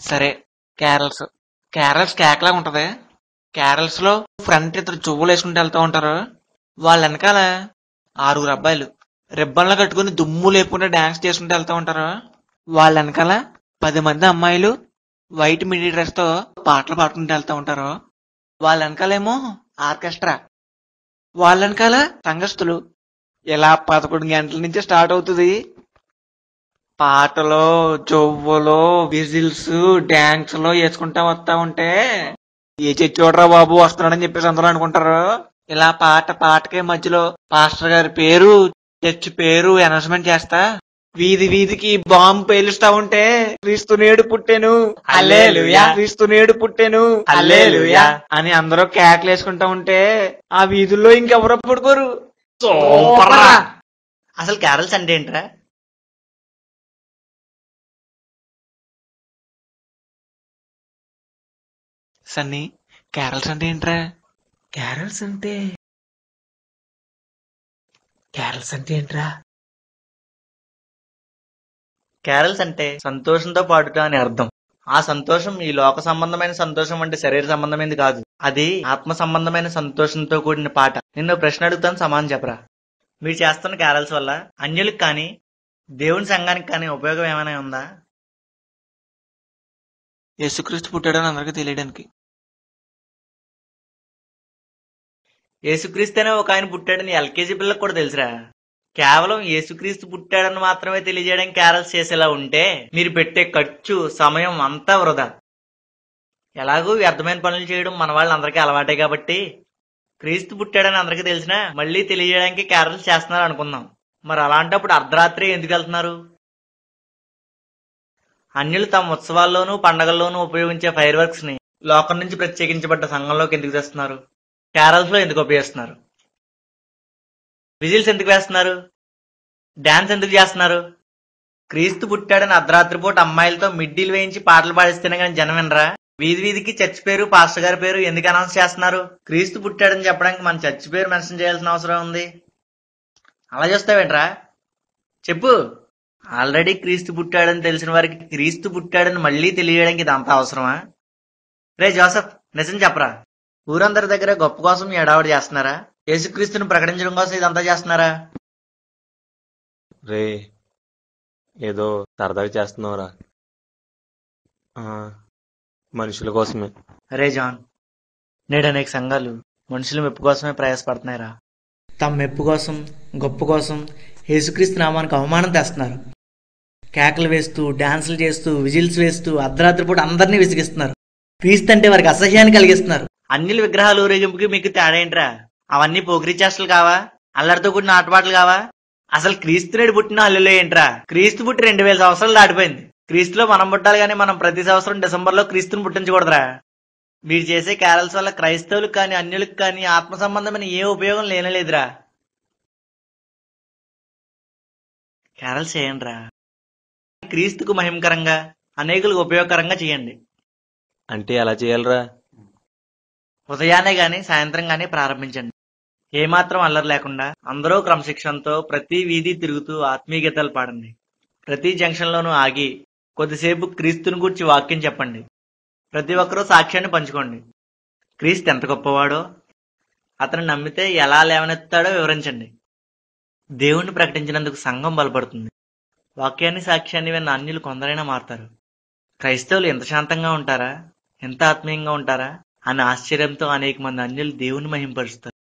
సరే carols carols కేకలా ఉంటది carols లో ఫ్రంట్ ఇద్దరు చువ్వలు వేసుకుంటూ వెళ్తూ ఉంటారు వాళ్ళ వెనకాల ఆరుగురు అబ్బాయిలు రిబ్బన్లు కట్టుకుని దుమ్ము లేపుకుంటే డాన్స్ చేసుకుంటూ వెళ్తూ ఉంటారు వాళ్ళ వెనకాల పది మంది అమ్మాయిలు వైట్ మిడీ డ్రెస్ తో పాటలు పాడుకుంటూ వెళ్తూ ఉంటారు వాళ్ళ వెనకాలేమో ఆర్కెస్ట్రా వాళ్ళ వెనకాల సంఘస్థులు ఇలా పదకొండు గంటల నుంచి స్టార్ట్ అవుతుంది పాటలు జొవ్వలు విజిల్స్ డాన్స్ లో వేసుకుంటా వస్తా ఉంటే ఏ చచ్చోడరా బాబు వస్తున్నాడని చెప్పేసి అందరూ అనుకుంటారు ఇలా పాట పాటకే మధ్యలో పాస్టర్ గారి పేరు చర్చ్ పేరు అనౌన్స్మెంట్ చేస్తా వీధి వీధికి బాంబు పేలుస్తా ఉంటే క్రీస్తు నేడు పుట్టెను హల్లెలూయా. క్రీస్తు నేడు పుట్టెను హల్లెలూయా. అని అందరూ కేకలు వేసుకుంటా ఉంటే ఆ వీధుల్లో ఇంకెవరో పడుకోరు సూపర్ రా. అసలు క్యారల్స్ అంటే ఏంట్రా సన్నీ క్యారల్స్ అంటే ఏంట్రా క్యారల్స్ అంటే క్యారల్స్ అంటే ఏంట్రా క్యారల్స్ అంటే సంతోషంతో పాడుట అని అర్థం ఆ సంతోషం ఈ లోక సంబంధమైన సంతోషం అంటే శరీర సంబంధమైనది కాదు అది ఆత్మ సంబంధమైన సంతోషంతో కూడిన పాట నిన్ను ప్రశ్న అడుగుతాను సమాధానం చెప్పరా మీరు చేస్తున్న క్యారల్స్ వల్ల అన్యులకు కానీ దేవుని సంఘానికి కానీ ఉపయోగం ఏమైనా ఉందా యేసుక్రీస్తు పుట్టాడని అందరికీ తెలియడానికి యేసుక్రీస్తునే ఒక ఆయన పుట్టాడని ఎల్కేజీ పిల్లలకు కూడా తెలుసురా కేవలం యేసుక్రీస్తు పుట్టాడని మాత్రమే తెలియజేయడానికి క్యారల్స్ చేసేలా ఉంటే మీరు పెట్టే ఖర్చు సమయం అంతా వృధా ఎలాగూ వ్యర్థమైన పనులు చేయడం మన వాళ్ళందరికీ అలవాటే కాబట్టి క్రీస్తు పుట్టాడని అందరికీ తెలిసినా మళ్ళీ తెలియజేయడానికి క్యారల్స్ చేస్తున్నారు అనుకుందాం మరి అలాంటప్పుడు అర్ధరాత్రి ఎందుకు వెళ్తున్నారు అన్యులు తమ ఉత్సవాల్లోనూ పండగల్లోనూ ఉపయోగించే ఫైర్ వర్క్స్ ని లోకం నుంచి ప్రత్యేకించబడ్డ సంఘంలోకి ఎందుకు తెస్తున్నారు క్యారల్స్ లో ఎందుకు ఉపయోగిస్తున్నారు విజిల్స్ ఎందుకు వేస్తున్నారు డాన్స్ ఎందుకు చేస్తున్నారు క్రీస్తు పుట్టాడని అర్ధరాత్రి పూట అమ్మాయిలతో మిడ్డీలు వేయించి పాటలు పాడిస్తేనే కానీ జనం వినరా వీధి వీధికి చర్చ్ పేరు పాస్టర్ గారి పేరు ఎందుకు అనౌన్స్ చేస్తున్నారు క్రీస్తు పుట్టాడని చెప్పడానికి మన చర్చ్ పేరు మెన్షన్ చేయాల్సిన అవసరం ఉంది అలా చూస్తావేంట్రా చెప్పు ఆల్రెడీ క్రీస్తు పుట్టాడని తెలిసిన వారికి క్రీస్తు పుట్టాడని మళ్ళీ తెలియడానికి ఇదంతా అవసరమా రే జోసఫ్ నిజం చెప్పరా ఊరందరి దగ్గర గొప్ప కోసం ఈ ఎడావిడి చేస్తున్నారా యేసుక్రీస్తుని ప్రకటించడం కోసం ఇదంతా చేస్తున్నారా రే ఏదో సరదాగా చేస్తున్నావురా ఆ, మనుషుల కోసమే రే జాన్ నేడు అనేక సంఘాలు మనుషుల మెప్పు కోసమే ప్రయాసపడుతున్నాయిరా తమ మెప్పు కోసం గొప్ప కోసం యేసుక్రీస్తు నామానికి అవమానం తెస్తున్నారు కేకలు వేస్తూ డాన్సులు చేస్తూ విజిల్స్ వేస్తూ అర్ధరాత్రి పూట అందరినీ విసిగిస్తున్నారు క్రీస్తు అంటే వారికి అసహ్యాన్ని కలిగిస్తున్నారు అన్నిల విగ్రహాలు ఊరేగింపుకి మీకు తేడా ఏంట్రా అవన్నీ పోకిరి చేష్టలు కావా అల్లరితో కూడిన ఆటపాటలు కావా అసలు క్రీస్తు నేడు పుట్టిన హల్లులో ఏంట్రా క్రీస్తు పుట్టి రెండు వేల సంవత్సరాలు దాటిపోయింది క్రీస్తులో మనం పుట్టాలి కానీ మనం ప్రతి సంవత్సరం డిసెంబర్ లో క్రీస్తుని పుట్టించకూడదురా మీరు చేసే క్యారల్స్ వల్ల క్రైస్తవులకు కానీ అన్యులకు కానీ ఆత్మ సంబంధమైన ఏ ఉపయోగం లేనలేదురా క్యారల్స్ చేయండి రా క్రీస్తుకు మహిమకరంగా అనేకులకు ఉపయోగకరంగా చేయండి అంటే ఎలా చేయాలిరా ఉదయాన్నే గాని సాయంత్రం గాని ప్రారంభించండి ఏమాత్రం అల్లరి లేకుండా అందరూ క్రమశిక్షణతో ప్రతి వీధి తిరుగుతూ ఆత్మీయ గీతాలు పాడండి ప్రతి జంక్షన్ లోనూ ఆగి కొద్దిసేపు క్రీస్తుని గురించి వాక్యం చెప్పండి ప్రతి ఒక్కరూ సాక్ష్యాన్ని పంచుకోండి క్రీస్తు ఎంత గొప్పవాడో అతను నమ్మితే ఎలా లేవనెత్తాడో వివరించండి దేవుణ్ణి ప్రకటించినందుకు సంఘం బలపడుతుంది వాక్యాన్ని సాక్ష్యాన్ని విన్న అన్యులు కొందరైనా మారుతారు క్రైస్తవులు ఎంత శాంతంగా ఉంటారా ఎంత ఆత్మీయంగా ఉంటారా అన్న ఆశ్చర్యంతో అనేక మంది అన్యులు దేవుని మహింపరుస్తారు